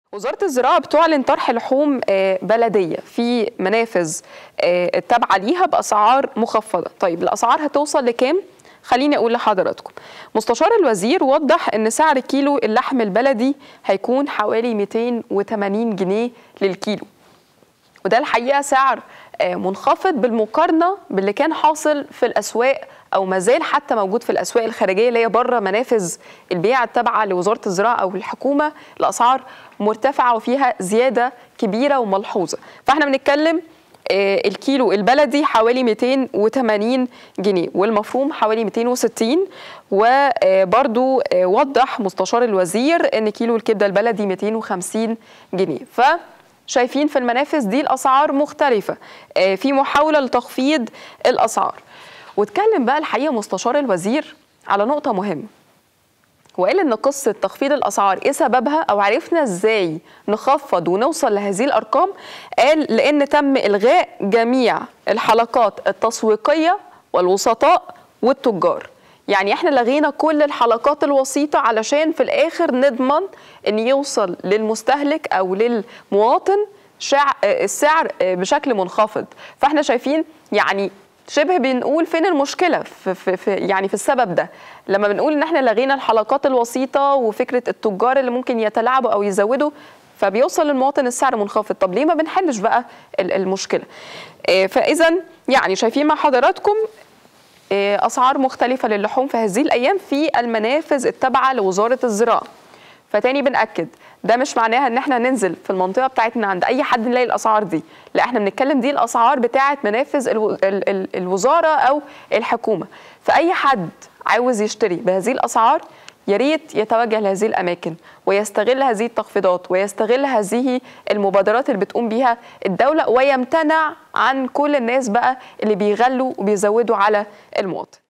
وزارة الزراعة بتعلن طرح لحوم آه، بلدية في منافذ آه، التابعة ليها بأسعار مخفضة طيب الأسعار هتوصل لكام؟ خليني أقول لحضراتكم مستشار الوزير وضح أن سعر كيلو اللحم البلدي هيكون حوالي 280 جنيه للكيلو وده الحقيقة سعر آه، منخفض بالمقارنة باللي كان حاصل في الأسواق أو ما زال حتى موجود في الأسواق الخارجية اللي هي بره منافذ البيع التابعة لوزارة الزراعة أو الحكومة الأسعار مرتفعة وفيها زيادة كبيرة وملحوظة فاحنا بنتكلم آه، الكيلو البلدي حوالي 280 جنيه والمفروم حوالي 260 وبرضو آه، وضح مستشار الوزير ان كيلو الكبده البلدي 250 جنيه ف شايفين في المنافذ دي الاسعار مختلفه آه، في محاوله لتخفيض الاسعار واتكلم بقى الحقيقه مستشار الوزير على نقطه مهمه وقال ان قصه تخفيض الاسعار ايه سببها او عرفنا ازاي نخفض ونوصل لهذه الارقام قال لان تم الغاء جميع الحلقات التسويقيه والوسطاء والتجار يعني احنا لغينا كل الحلقات الوسيطه علشان في الاخر نضمن ان يوصل للمستهلك او للمواطن شع... السعر بشكل منخفض فاحنا شايفين يعني شبه بنقول فين المشكله في, في, في يعني في السبب ده لما بنقول ان احنا لغينا الحلقات الوسيطه وفكره التجار اللي ممكن يتلاعبوا او يزودوا فبيوصل للمواطن السعر منخفض طب ليه ما بنحلش بقى ال- المشكله آه، فاذا يعني شايفين مع حضراتكم آه، اسعار مختلفه للحوم في هذه الايام في المنافذ التابعه لوزاره الزراعه فتاني بنأكد ده مش معناها ان احنا ننزل في المنطقه بتاعتنا عند اي حد نلاقي الاسعار دي لا احنا بنتكلم دي الاسعار بتاعه منافذ الو... ال... ال... الوزاره او الحكومه فاي حد عاوز يشتري بهذه الاسعار يا ريت يتوجه لهذه الاماكن ويستغل هذه التخفيضات ويستغل هذه المبادرات اللي بتقوم بيها الدوله ويمتنع عن كل الناس بقى اللي بيغلوا وبيزودوا على المواطن